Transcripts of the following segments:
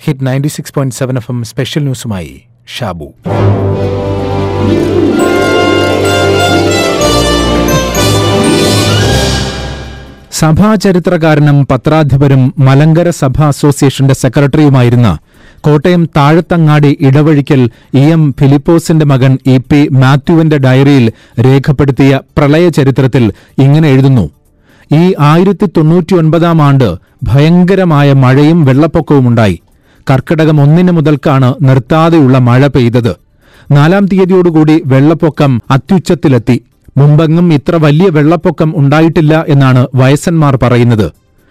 hit ninety six point seven F M special ന്യൂസുമായി ഷാബു സഭാചരിത്രകാരനും പത്രാധിപരും മലങ്കര സഭാ അസോസിയേഷന്റെ സെക്രട്ടറിയുമായിരുന്ന കോട്ടയം താഴത്തങ്ങാടി ഇടവഴിക്കൽ ഇ എം ഫിലിപ്പോസിന്റെ മകൻ ഇ പി മാത്യുവിന്റെ ഡയറിയിൽ രേഖപ്പെടുത്തിയ പ്രളയ ചരിത്രത്തിൽ ഇങ്ങനെ എഴുതുന്നു ഈ ആയിരത്തി തൊണ്ണൂറ്റിയൊൻപതാം ആണ്ട് ഭയങ്കരമായ മഴയും വെള്ളപ്പൊക്കവുമുണ്ടായി കർക്കിടകം ഒന്നിന് മുതൽക്കാണ് നിർത്താതെയുള്ള മഴ പെയ്തത് നാലാം തീയതിയോടുകൂടി വെള്ളപ്പൊക്കം അത്യുച്ചത്തിലെത്തി മുമ്പെങ്ങും ഇത്ര വലിയ വെള്ളപ്പൊക്കം ഉണ്ടായിട്ടില്ല എന്നാണ് വയസ്സന്മാർ പറയുന്നത്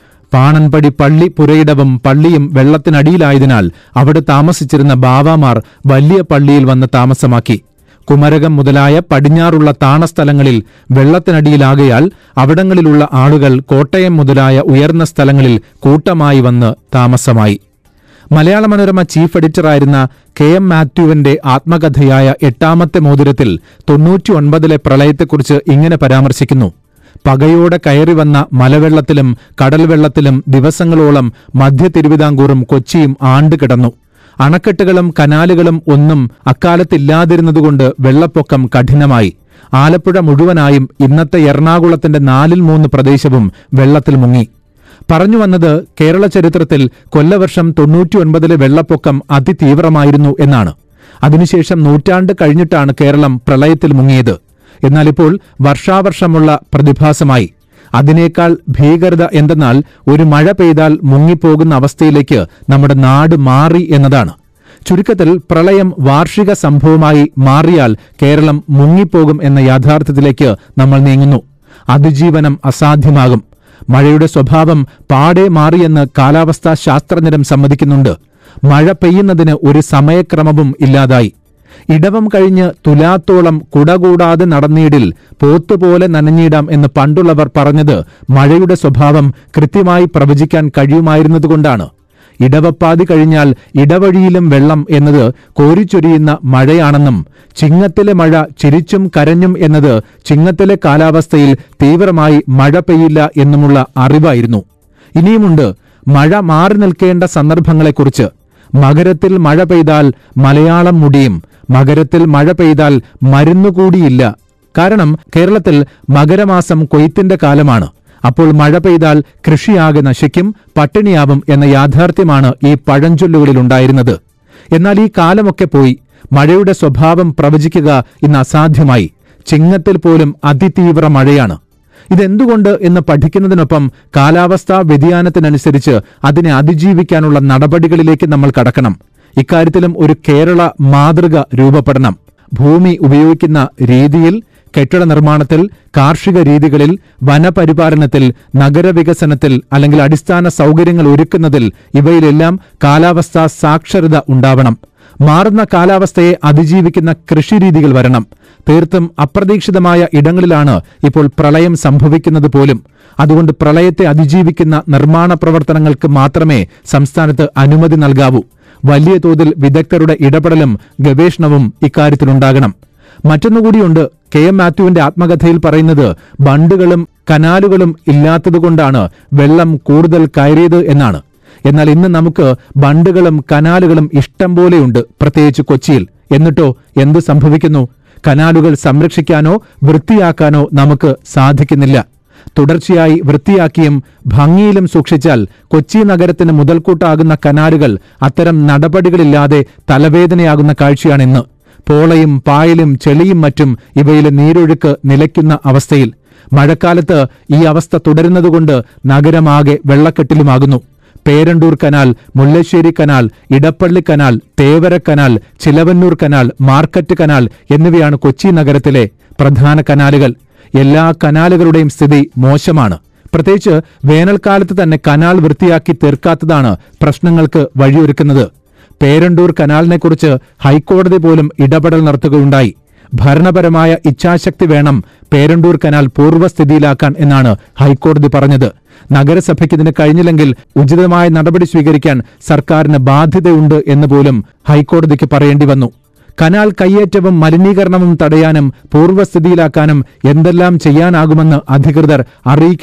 പാണൻപടി പള്ളി പുരയിടവും പള്ളിയും വെള്ളത്തിനടിയിലായതിനാൽ അവിടെ താമസിച്ചിരുന്ന ബാവാമാർ വലിയ പള്ളിയിൽ വന്ന് താമസമാക്കി കുമരകം മുതലായ പടിഞ്ഞാറുള്ള താണസ്ഥലങ്ങളിൽ വെള്ളത്തിനടിയിലാകയാൽ അവിടങ്ങളിലുള്ള ആളുകൾ കോട്ടയം മുതലായ ഉയർന്ന സ്ഥലങ്ങളിൽ കൂട്ടമായി വന്ന് താമസമായി മലയാള മനോരമ ചീഫ് എഡിറ്ററായിരുന്ന കെ എം മാത്യുവിന്റെ ആത്മകഥയായ എട്ടാമത്തെ മോതിരത്തിൽ തൊണ്ണൂറ്റിയൊൻപതിലെ പ്രളയത്തെക്കുറിച്ച് ഇങ്ങനെ പരാമർശിക്കുന്നു പകയോടെ കയറി വന്ന മലവെള്ളത്തിലും കടൽവെള്ളത്തിലും ദിവസങ്ങളോളം മധ്യ തിരുവിതാംകൂറും കൊച്ചിയും ആണ്ടുകിടന്നു അണക്കെട്ടുകളും കനാലുകളും ഒന്നും അക്കാലത്തില്ലാതിരുന്നതുകൊണ്ട് വെള്ളപ്പൊക്കം കഠിനമായി ആലപ്പുഴ മുഴുവനായും ഇന്നത്തെ എറണാകുളത്തിന്റെ നാലിൽ മൂന്ന് പ്രദേശവും വെള്ളത്തിൽ മുങ്ങി പറഞ്ഞു വന്നത് കേരള ചരിത്രത്തിൽ കൊല്ലവർഷം തൊണ്ണൂറ്റിയൊൻപതിലെ വെള്ളപ്പൊക്കം അതിതീവ്രമായിരുന്നു എന്നാണ് അതിനുശേഷം നൂറ്റാണ്ട് കഴിഞ്ഞിട്ടാണ് കേരളം പ്രളയത്തിൽ മുങ്ങിയത് എന്നാൽ ഇപ്പോൾ വർഷാവർഷമുള്ള പ്രതിഭാസമായി അതിനേക്കാൾ ഭീകരത എന്തെന്നാൽ ഒരു മഴ പെയ്താൽ മുങ്ങിപ്പോകുന്ന അവസ്ഥയിലേക്ക് നമ്മുടെ നാട് മാറി എന്നതാണ് ചുരുക്കത്തിൽ പ്രളയം വാർഷിക സംഭവമായി മാറിയാൽ കേരളം മുങ്ങിപ്പോകും എന്ന യാഥാർത്ഥ്യത്തിലേക്ക് നമ്മൾ നീങ്ങുന്നു അതിജീവനം അസാധ്യമാകും മഴയുടെ സ്വഭാവം പാടെ മാറിയെന്ന് കാലാവസ്ഥാ ശാസ്ത്രജ്ഞരും സമ്മതിക്കുന്നുണ്ട് മഴ പെയ്യുന്നതിന് ഒരു സമയക്രമവും ഇല്ലാതായി ഇടവം കഴിഞ്ഞ് തുലാത്തോളം കുടകൂടാതെ നടന്നീടിൽ പോത്തുപോലെ നനഞ്ഞിടാം എന്ന് പണ്ടുള്ളവർ പറഞ്ഞത് മഴയുടെ സ്വഭാവം കൃത്യമായി പ്രവചിക്കാൻ കഴിയുമായിരുന്നതുകൊണ്ടാണ് ഇടവപ്പാതി കഴിഞ്ഞാൽ ഇടവഴിയിലും വെള്ളം എന്നത് കോരിച്ചൊരിയുന്ന മഴയാണെന്നും ചിങ്ങത്തിലെ മഴ ചിരിച്ചും കരഞ്ഞും എന്നത് ചിങ്ങത്തിലെ കാലാവസ്ഥയിൽ തീവ്രമായി മഴ പെയ്യില്ല എന്നുമുള്ള അറിവായിരുന്നു ഇനിയുമുണ്ട് മഴ മാറി നിൽക്കേണ്ട സന്ദർഭങ്ങളെക്കുറിച്ച് മകരത്തിൽ മഴ പെയ്താൽ മലയാളം മുടിയും മകരത്തിൽ മഴ പെയ്താൽ മരുന്നുകൂടിയില്ല കാരണം കേരളത്തിൽ മകരമാസം കൊയ്ത്തിന്റെ കാലമാണ് അപ്പോൾ മഴ പെയ്താൽ കൃഷിയാകെ നശിക്കും പട്ടിണിയാവും എന്ന യാഥാർത്ഥ്യമാണ് ഈ പഴഞ്ചൊല്ലുകളിൽ ഉണ്ടായിരുന്നത് എന്നാൽ ഈ കാലമൊക്കെ പോയി മഴയുടെ സ്വഭാവം പ്രവചിക്കുക ഇന്ന് അസാധ്യമായി ചിങ്ങത്തിൽ പോലും അതിതീവ്ര മഴയാണ് ഇതെന്തുകൊണ്ട് എന്ന് പഠിക്കുന്നതിനൊപ്പം കാലാവസ്ഥാ വ്യതിയാനത്തിനനുസരിച്ച് അതിനെ അതിജീവിക്കാനുള്ള നടപടികളിലേക്ക് നമ്മൾ കടക്കണം ഇക്കാര്യത്തിലും ഒരു കേരള മാതൃക രൂപപ്പെടണം ഭൂമി ഉപയോഗിക്കുന്ന രീതിയിൽ കെട്ടിട നിർമ്മാണത്തിൽ കാർഷിക രീതികളിൽ വനപരിപാലനത്തിൽ നഗരവികസനത്തിൽ അല്ലെങ്കിൽ അടിസ്ഥാന സൗകര്യങ്ങൾ ഒരുക്കുന്നതിൽ ഇവയിലെല്ലാം കാലാവസ്ഥാ സാക്ഷരത ഉണ്ടാവണം മാറുന്ന കാലാവസ്ഥയെ അതിജീവിക്കുന്ന കൃഷിരീതികൾ വരണം തീർത്തും അപ്രതീക്ഷിതമായ ഇടങ്ങളിലാണ് ഇപ്പോൾ പ്രളയം സംഭവിക്കുന്നത് പോലും അതുകൊണ്ട് പ്രളയത്തെ അതിജീവിക്കുന്ന നിർമ്മാണ പ്രവർത്തനങ്ങൾക്ക് മാത്രമേ സംസ്ഥാനത്ത് അനുമതി നൽകാവൂ വലിയ തോതിൽ വിദഗ്ധരുടെ ഇടപെടലും ഗവേഷണവും ഇക്കാര്യത്തിലുണ്ടാകണം മറ്റൊന്നുകൂടിയുണ്ട് കെ എം മാത്യുവിന്റെ ആത്മകഥയിൽ പറയുന്നത് ബണ്ടുകളും കനാലുകളും ഇല്ലാത്തതുകൊണ്ടാണ് വെള്ളം കൂടുതൽ കയറിയത് എന്നാണ് എന്നാൽ ഇന്ന് നമുക്ക് ബണ്ടുകളും കനാലുകളും ഇഷ്ടം പോലെയുണ്ട് പ്രത്യേകിച്ച് കൊച്ചിയിൽ എന്നിട്ടോ എന്ത് സംഭവിക്കുന്നു കനാലുകൾ സംരക്ഷിക്കാനോ വൃത്തിയാക്കാനോ നമുക്ക് സാധിക്കുന്നില്ല തുടർച്ചയായി വൃത്തിയാക്കിയും ഭംഗിയിലും സൂക്ഷിച്ചാൽ കൊച്ചി നഗരത്തിന് മുതൽക്കൂട്ടാകുന്ന കനാലുകൾ അത്തരം നടപടികളില്ലാതെ തലവേദനയാകുന്ന കാഴ്ചയാണ് ഇന്ന് പോളയും പായലും ചെളിയും മറ്റും ഇവയിലെ നീരൊഴുക്ക് നിലയ്ക്കുന്ന അവസ്ഥയിൽ മഴക്കാലത്ത് ഈ അവസ്ഥ തുടരുന്നതുകൊണ്ട് നഗരമാകെ വെള്ളക്കെട്ടിലുമാകുന്നു Perandoor canal Mullassery canal Edappally canal Thevara canal Chilavannoor canal market canal എന്നിവയാണ് കൊച്ചി നഗരത്തിലെ പ്രധാന കനാലുകൾ എല്ലാ കനാലുകളുടെയും സ്ഥിതി മോശമാണ് പ്രത്യേകിച്ച് വേനൽക്കാലത്ത് തന്നെ കനാൽ വൃത്തിയാക്കി തീർക്കാത്തതാണ് പ്രശ്നങ്ങൾക്ക് വഴിയൊരുക്കുന്നത് പേരണ്ടൂർ കനാലിനെക്കുറിച്ച് ഹൈക്കോടതി പോലും ഇടപെടൽ നടത്തുകയുണ്ടായി ഭരണപരമായ ഇച്ഛാശക്തി വേണം പേരണ്ടൂർ കനാൽ പൂർവ്വസ്ഥിതിയിലാക്കാൻ എന്നാണ് ഹൈക്കോടതി പറഞ്ഞത് നഗരസഭയ്ക്ക് ഇതിന് കഴിഞ്ഞില്ലെങ്കിൽ ഉചിതമായ നടപടി സ്വീകരിക്കാൻ സർക്കാരിന് ബാധ്യതയുണ്ട് എന്ന് പോലും ഹൈക്കോടതിക്ക് പറയേണ്ടി വന്നു കനാൽ കയ്യേറ്റവും മലിനീകരണവും തടയാനും പൂർവ്വസ്ഥിതിയിലാക്കാനും എന്തെല്ലാം ചെയ്യാനാകുമെന്ന് അധികൃതർ അറിയിക്കണം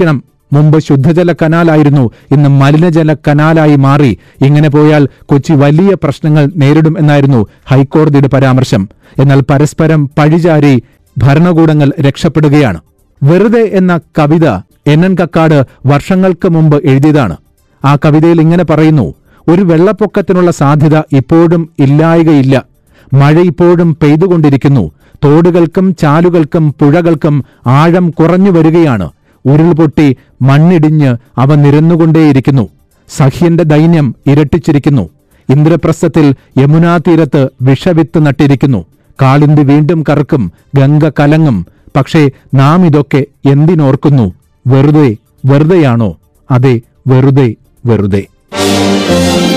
മുമ്പ് ശുദ്ധജല കനാലായിരുന്നു ഇന്ന് മലിനജല കനാലായി മാറി ഇങ്ങനെ പോയാൽ കൊച്ചി വലിയ പ്രശ്നങ്ങൾ നേരിടും എന്നായിരുന്നു ഹൈക്കോടതിയുടെ പരാമർശം എന്നാൽ പരസ്പരം പഴിചാരി ഭരണകൂടങ്ങൾ രക്ഷപ്പെടുകയാണ് വെറുതെ എന്ന കവിത എൻ എൻ കക്കാട് വർഷങ്ങൾക്ക് മുമ്പ് എഴുതിയതാണ് ആ കവിതയിൽ ഇങ്ങനെ പറയുന്നു ഒരു വെള്ളപ്പൊക്കത്തിനുള്ള സാധ്യത ഇപ്പോഴും ഇല്ലായകയില്ല മഴ ഇപ്പോഴും പെയ്തുകൊണ്ടിരിക്കുന്നു തോടുകൾക്കും ചാലുകൾക്കും പുഴകൾക്കും ആഴം കുറഞ്ഞു വരികയാണ് ഉരുൾപൊട്ടി മണ്ണിടിഞ്ഞ് അവ നിരന്നുകൊണ്ടേയിരിക്കുന്നു സഹ്യന്റെ ദൈന്യം ഇരട്ടിച്ചിരിക്കുന്നു ഇന്ദ്രപ്രസ്ഥത്തിൽ യമുനാ തീരത്ത് വിഷവിത്ത് നട്ടിരിക്കുന്നു കാളിന്തി വീണ്ടും കറക്കും ഗംഗ കലങ്ങും പക്ഷേ നാം ഇതൊക്കെ എന്തിനോർക്കുന്നു വെറുതെ വെറുതെയാണോ അതെ വെറുതെ വെറുതെ